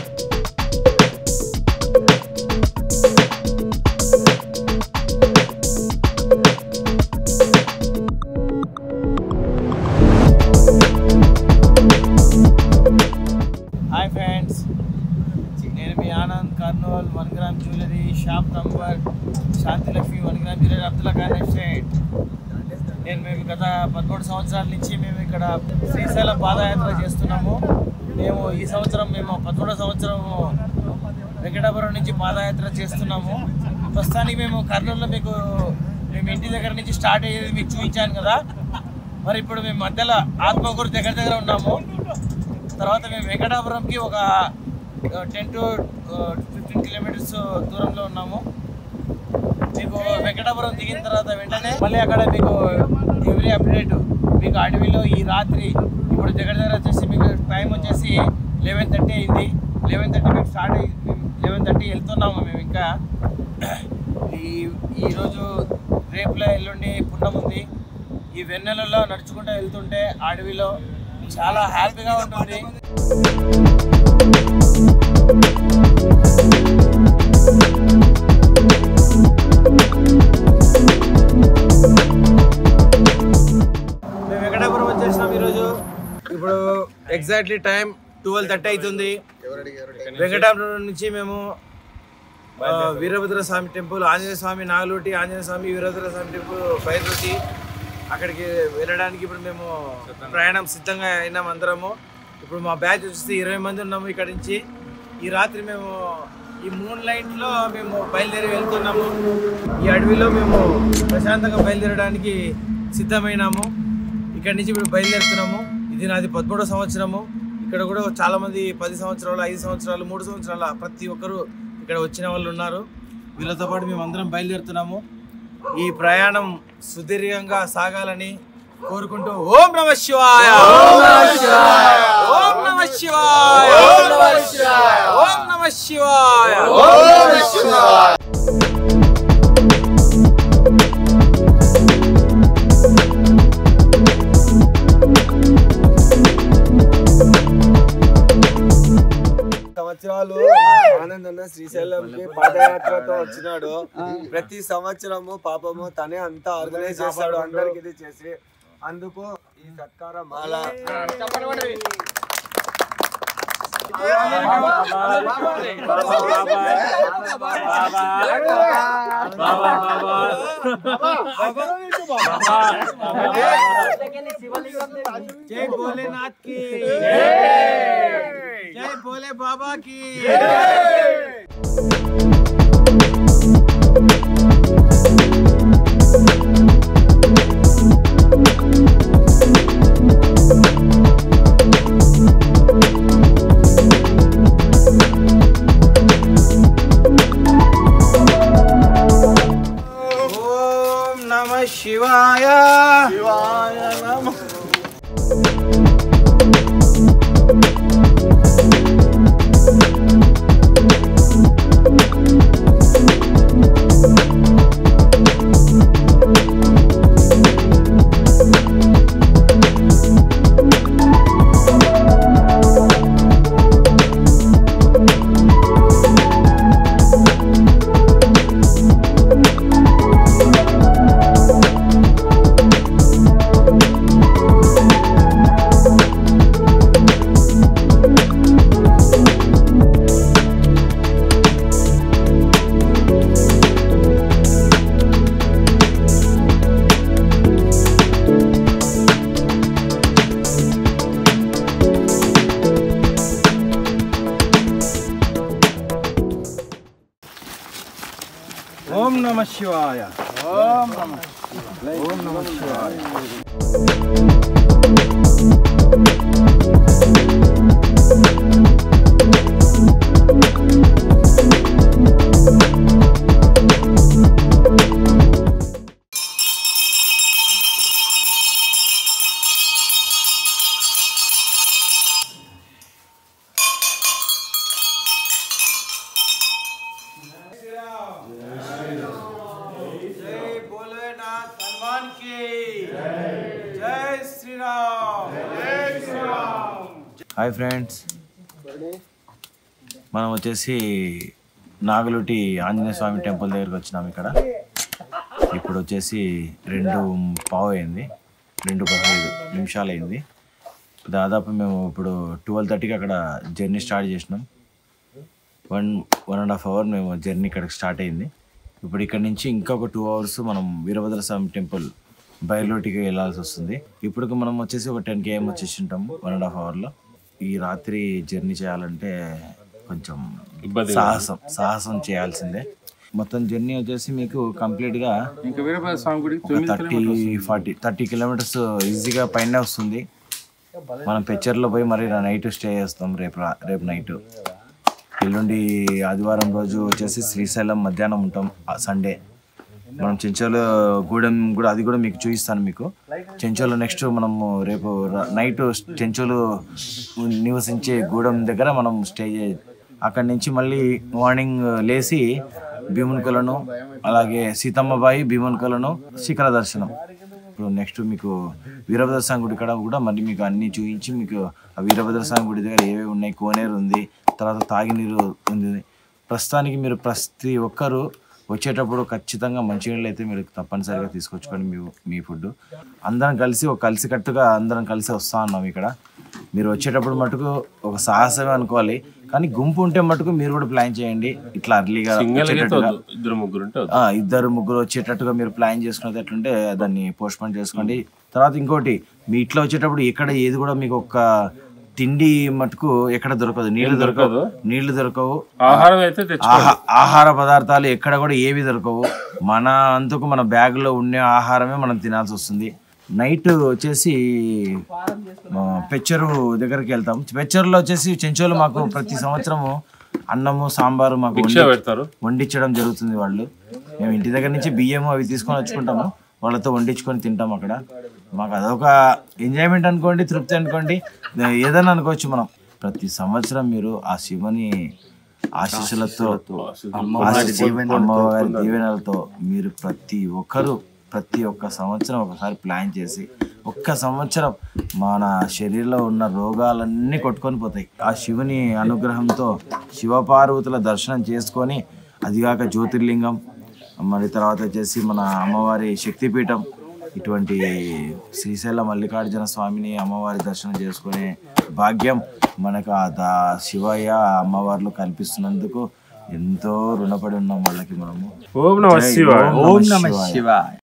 hi friends నేను మీ Anand Kurnool one gram jewellery shop number Shanthilakshmi one gram jewellery Abdullah Khan estate నేను మేము గత పదమూడు సంవత్సరాల నుంచి మేము ఇక్కడ శ్రీశైలం పాదయాత్ర చేస్తున్నాము మేము ఈ సంవత్సరం మేము పదమూడో సంవత్సరం వెంకటాపురం నుంచి పాదయాత్ర చేస్తున్నాము ప్రస్తుతానికి మేము కర్నూలులో మీకు మేము ఇంటి దగ్గర నుంచి స్టార్ట్ అయ్యేది మీకు చూపించాను కదా మరి ఇప్పుడు మేము మధ్యలో ఆత్మకూరు దగ్గర దగ్గర ఉన్నాము తర్వాత మేము వెంకటాపురంకి ఒక టెన్ టు ఫిఫ్టీన్ కిలోమీటర్స్ దూరంలో ఉన్నాము మీకు వెంకటాపురం దిగిన తర్వాత వెంటనే మళ్ళీ అక్కడ మీకు ఎవ్రీ అప్డేట్ మీకు అడవిలో ఈ రాత్రి ఇప్పుడు దగ్గర దగ్గర వచ్చేసి మీకు టైం వచ్చేసి లెవెన్ థర్టీ అయింది లెవెన్ థర్టీ మేము స్టార్ట్ అయ్యి లెవెన్ థర్టీ వెళ్తున్నాము మేము ఇంకా ఈ ఈరోజు రేపులో ఎల్లుండి పుణ్యం ఉంది ఈ వెన్నెలలో నడుచుకుంటూ వెళ్తుంటే అడవిలో చాలా హ్యాపీగా ఉంటుంది మేము వెంకటాపురం వచ్చేసినాం ఈరోజు ఇప్పుడు ఎగ్జాక్ట్లీ టైం ట్వెల్వ్ థర్టీ అవుతుంది వెంకటాపురం నుంచి మేము ఆ, వీరభద్ర స్వామి టెంపుల్ ఆంజనేయ స్వామి నాగలోటి ఆంజనేయ స్వామి వీరభద్ర స్వామి టెంపుల్ బయలుదేరి అక్కడికి వెళ్ళడానికి ఇప్పుడు మేము ప్రయాణం సిద్ధంగా అయినాం అందరము ఇప్పుడు మా బ్యాచ్ వచ్చేసి ఇరవై మంది ఉన్నాము ఇక్కడ నుంచి ఈ రాత్రి మేము ఈ మూన్ లైట్లో మేము బయలుదేరి వెళ్తున్నాము ఈ అడవిలో మేము ప్రశాంతంగా బయలుదేరడానికి సిద్ధమైనాము ఇక్కడి నుంచి ఇప్పుడు బయలుదేరుతున్నాము ఇది నాది పదమూడో సంవత్సరము ఇక్కడ కూడా చాలా మంది పది సంవత్సరాలు ఐదు సంవత్సరాలు మూడు సంవత్సరాల ప్రతి ఒక్కరు ఇక్కడ వచ్చిన వాళ్ళు ఉన్నారు వీళ్ళతో పాటు మేము అందరం బయలుదేరుతున్నాము ఈ ప్రయాణం సుదీర్ఘంగా సాగాలని కోరుకుంటూ ఓం నమ శివాయ ఓం నమ శివాయ ఓం నమ శివాయ సంవత్సరాలు ఆనంద్ అన్న శ్రీశైలంకి పాదయాత్రతో వచ్చినాడు ప్రతి సంవత్సరము పాపము తనే అంతా ఆర్గనైజ్ చేస్తాడు అందరికి ఇది చేసి అందుకు ఈ సత్కారం అలా जय भोलेनाथ की जय भोले बाबा की ఓం నమ శివాయ శివాయ నమ ఓం నమ శివాయ ఓం నమ ఓం నమ శివాయ जय भोलेनाथ हनुमान की जय श्री राम जय श्री राम హాయ్ ఫ్రెండ్స్ మనం వచ్చేసి నాగలుటి ఆంజనేయ స్వామి టెంపుల్ దగ్గరికి వచ్చినాం ఇక్కడ ఇప్పుడు వచ్చేసి రెండు పావు అయింది రెండు పదహైదు నిమిషాలు అయింది దాదాపు మేము ఇప్పుడు ట్వెల్వ్ థర్టీకి అక్కడ జర్నీ స్టార్ట్ చేసినాం one one and half hour మేము జర్నీ ఇక్కడికి స్టార్ట్ అయింది ఇప్పుడు ఇక్కడ నుంచి ఇంకొక టూ అవర్స్ మనం వీరభద్ర స్వామి టెంపుల్ బయలుటికి వెళ్ళాల్సి వస్తుంది ఇప్పుడు మనం వచ్చేసి ఒక టెన్ కేఎం వచ్చేసి ఉంటాం వన్ అండ్ హాఫ్ అవర్లో ఈ రాత్రి జర్నీ చేయాలంటే కొంచెం సాహసం సాహసం చేయాల్సిందే మొత్తం జర్నీ వచ్చేసి మీకు కంప్లీట్గా ఇంకా వీరభద్ర స్వామి గుడికి ఒక థర్టీ ఫార్టీ థర్టీ కిలోమీటర్స్ ఈజీగా పైన వస్తుంది మనం పెచ్చర్లో పోయి మరి నైట్ స్టే చేస్తాం రేపు రా- రేపు నైట్ ఎల్లుండి ఆదివారం రోజు వచ్చేసి శ్రీశైలం మధ్యాహ్నం ఉంటాం ఆ సండే మనం చెంచోలు గూడెం కూడా అది కూడా మీకు చూపిస్తాను మీకు చెంచోలు నెక్స్ట్ మనము రేపు ర- నైట్ చెంచోలు నివసించే గూడెం దగ్గర మనం స్టే చే అక్కడి నుంచి మళ్ళీ మార్నింగ్ లేచి భీమునికలను అలాగే సీతమ్మబాయి భీమునికలను శిఖర దర్శనం ఇప్పుడు నెక్స్ట్ మీకు వీరభద్ర స్వామి గుడి కాడ కూడా మళ్ళీ మీకు అన్ని చూపించి మీకు ఆ వీరభద్ర స్వామి గుడి దగ్గర ఏవేవి ఉన్నాయి కోనేరు ఉంది తర్వాత తాగినీరు ఉంది ప్రస్తుతానికి మీరు ప్రతి ఒక్కరు వచ్చేటప్పుడు ఖచ్చితంగా మంచినీళ్ళు అయితే మీరు తప్పనిసరిగా తీసుకొచ్చుకోండి మీ మీ ఫుడ్ అందరం కలిసి ఒక కలిసికట్టుగా అందరం కలిసి వస్తా ఉన్నాం ఇక్కడ మీరు వచ్చేటప్పుడు మటుకు ఒక సాహసమే అనుకోవాలి కానీ గుంపు ఉంటే మటుకు మీరు కూడా ప్లాన్ చేయండి ఇట్లా అర్లీగా వచ్చేటట్టుగా ఇద్దరు ముగ్గురు ఉంటే ఆ, ఇద్దరు ముగ్గురు వచ్చేటట్టుగా మీరు ప్లాన్ చేసుకునేది ఎట్లుంటే దాన్ని పోస్ట్ పోన్ చేసుకోండి తర్వాత ఇంకోటి మీ ఇట్లా వచ్చేటప్పుడు ఎక్కడ ఏది కూడా మీకు ఒక తిండి మటుకు ఎక్కడ దొరకదు నీళ్లు దొరకవు నీళ్లు దొరకవు ఆహారం అయితే తెచ్చు ఆహా ఆహార పదార్థాలు ఎక్కడ కూడా ఏవి దొరకవు మన అంతకు మన బ్యాగ్లో ఉండే ఆహారమే మనం తినాల్సి వస్తుంది నైట్ వచ్చేసి ఆ, పెచ్చరు దగ్గరికి వెళ్తాం పెచ్చరులో వచ్చేసి చెంచోలు మాకు ప్రతి సంవత్సరము అన్నము సాంబారు మాకు వండి- పెడతారు వండించడం జరుగుతుంది వాళ్ళు మేము ఇంటి దగ్గర నుంచి బియ్యం అవి తీసుకొని వచ్చుకుంటాము వాళ్ళతో వండించుకొని తింటాం అక్కడ మాకు అదొక ఎంజాయ్మెంట్ అనుకోండి తృప్తి అనుకోండి ఏదైనా అనుకోవచ్చు మనం ప్రతి సంవత్సరం మీరు ఆ శివుని ఆశీస్సులతో ఆశీస్సులు, అమ్మవారి దీవెనలతో మీరు ప్రతి ఒక్కరు ప్రతి ఒక్క సంవత్సరం ఒకసారి ప్లాన్ చేసి ఒక్క సంవత్సరం మన శరీరంలో ఉన్న రోగాలన్నీ కొట్టుకొని పోతాయి ఆ శివుని అనుగ్రహంతో శివపార్వతుల దర్శనం చేసుకొని అదిగాక జ్యోతిర్లింగం మరి తర్వాత వచ్చేసి మన అమ్మవారి శక్తిపీఠం ఇటువంటి శ్రీశైల మల్లికార్జున స్వామిని అమ్మవారి దర్శనం చేసుకునే భాగ్యం మనకు ఆ దా- శివయ్య అమ్మవార్లు కల్పిస్తున్నందుకు ఎంతో రుణపడి ఉన్నాం వాళ్ళకి మనము ఓం నమ శివాయ ఓం నమ శివాయ